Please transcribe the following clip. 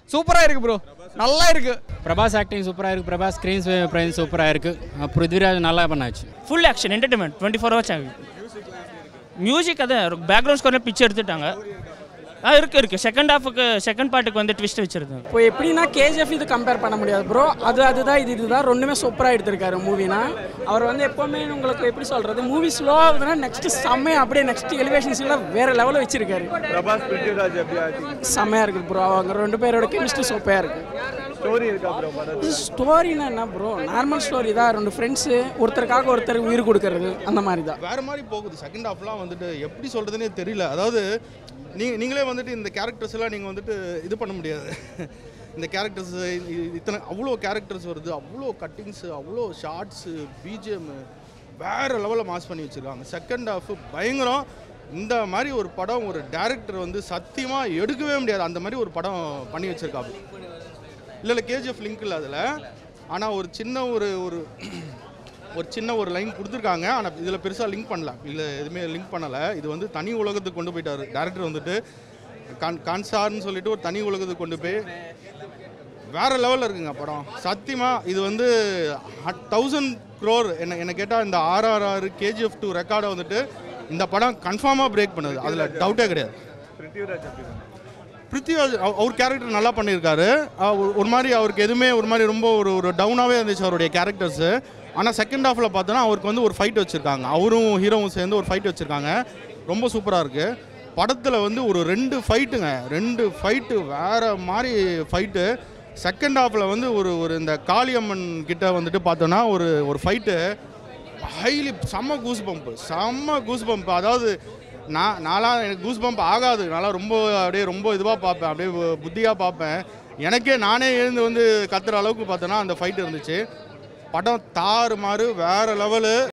சூப்பராக இருக்கு ப்ரோ நல்லா இருக்கு பிரபாஸ் ஆக்டிங் சூப்பராக இருக்குது பிரபாஸ் ஸ்க்ரீன் பிரேம் சூப்பராக இருக்குது பிருத்விராஜ் நல்லா பண்ணாச்சு full action entertainment twenty four hours ஆகுது மியூசிக் அதான் பேக்ரவுண்ட் ஸ்கோரில் பிச்சு எடுத்துட்டாங்க ஆ இருக்கு இருக்கு செகண்ட் ஹாஃபுக்கு செகண்ட் பார்ட்டுக்கு வந்து ட்விஸ்ட் வச்சிருந்தாங்க இப்போ எப்படின்னா கேஜிஎஃப் இது கம்பேர் பண்ண முடியாது ப்ரோ அது அதுதான் இது இதுதான் ரெண்டுமே சூப்பராக எடுத்திருக்காரு மூவினா அவர் வந்து எப்போவுமே உங்களுக்கு எப்படி சொல்கிறது மூவி ஸ்லோ ஆகுதுன்னா நெக்ஸ்ட் செம்மையாக அப்படியே நெக்ஸ்ட் எலிவேஷன்ஸ்லாம் வேறு லெவலில் வச்சிருக்காரு பிரபாஸ் பிருத்திவிராஜ் எப்படி ஆச்சு செம்மையாக இருக்குது ப்ரோ அவங்க ரெண்டு பேரோட கெமிஸ்ட்ரி சூப்பராக இருக்குது ஸ்டோரி இருக்கா ப்ரோ படம் ஸ்டோரினா என்ன ப்ரோ நார்மல் ஸ்டோரி தான் ரெண்டு ஃப்ரெண்ட்ஸு ஒருத்தருக்காக ஒருத்தர் உயிர் கொடுக்கறது அந்த மாதிரி தான் வேற மாதிரி போகுது செகண்ட் ஹாஃப்லாம் வந்துட்டு எப்படி சொல்கிறதுனே தெரியல அதாவது நீங்க நீங்களே வந்துட்டு இந்த கேரக்டர்ஸ் எல்லாம் நீங்கள் வந்துட்டு இது பண்ண முடியாது இந்த கேரக்டர்ஸ் இத்தனை அவ்வளோ கேரக்டர்ஸ் வருது அவ்வளோ கட்டிங்ஸு அவ்வளோ ஷார்ட்ஸு பிஜிஎம் வேற லெவலில் மாஸ் பண்ணி வச்சுருக்காங்க செகண்ட் ஹாஃப் பயங்கரம் இந்த மாதிரி ஒரு படம் ஒரு டேரக்டர் வந்து சத்தியமாக எடுக்கவே முடியாது அந்த மாதிரி ஒரு படம் பண்ணி வச்சுருக்காங்க இல்லை இல்லை கேஜிஎஃப் லிங்க் இல்லை அதில் ஆனால் ஒரு சின்ன ஒரு ஒரு ஒரு சின்ன ஒரு லைன் கொடுத்துருக்காங்க ஆனால் இதில் பெருசாக லிங்க் பண்ணல இல்லை எதுவுமே லிங்க் பண்ணலை இது வந்து தனி உலகத்துக்கு கொண்டு போயிட்டாரு டேரக்டர் வந்துட்டு கான் கான்சார்னு சொல்லிட்டு ஒரு தனி உலகத்துக்கு கொண்டு போய் வேற லெவலில் இருக்குங்க படம் சத்தியமாக இது வந்து தௌசண்ட் க்ரோர் என்ன என்ன கேட்டால் இந்த ஆர்ஆர்ஆர் கேஜிஎஃப் டூ ரெக்கார்டை வந்துட்டு இந்த படம் கன்ஃபார்மாக பிரேக் பண்ணுது அதில் டவுட்டே கிடையாது பிருத்திவிராஜ் எப்படி பண்ணாரு? பிருத்திவிராஜ் அவ- அவர் கேரக்டர் நல்லா பண்ணியிருக்காரு அஹ் ஒரு- ஒரு மாதிரி அவருக்கு எதுவுமே ஒரு மாதிரி ரொம்ப ஒரு ஒரு டவுனாகவே இருந்துச்சு அவருடைய கேரக்டர்ஸு ஆனால் செகண்ட் ஹாஃபில் பார்த்தோன்னா அவருக்கு வந்து ஒரு ஃபைட் வச்சுருக்காங்க அவரும் ஹீரோவும் சேர்ந்து ஒரு ஃபைட் வச்சுருக்காங்க ரொம்ப சூப்பராக இருக்குது படத்தில் வந்து ஒரு ரெண்டு ஃபைட்டுங்க ரெண்டு ஃபைட்டு வேறு மாதிரி ஃபைட்டு செகண்ட் ஹாஃபில் வந்து ஒரு ஒரு இந்த காளியம்மன் கிட்ட வந்துட்டு பார்த்தோன்னா ஒரு ஒரு ஃபைட்டு ஹைலி செம்ம கூஸ் பம்ப் செம்ம கூஸ் பம்ப் அதாவது நான் நான்லாம் எனக்கு கூஸ் பம்ப் ஆகாது நான்லாம் ரொம்ப அப்படியே ரொம்ப இதுவாக பார்ப்பேன் அப்படியே புத்தியாக பார்ப்பேன் எனக்கே நானே எழுந்து வந்து கத்துற அளவுக்கு பார்த்தோன்னா அந்த ஃபைட் இருந்துச்சு படம் தாறு மாறு வேறு லெவலு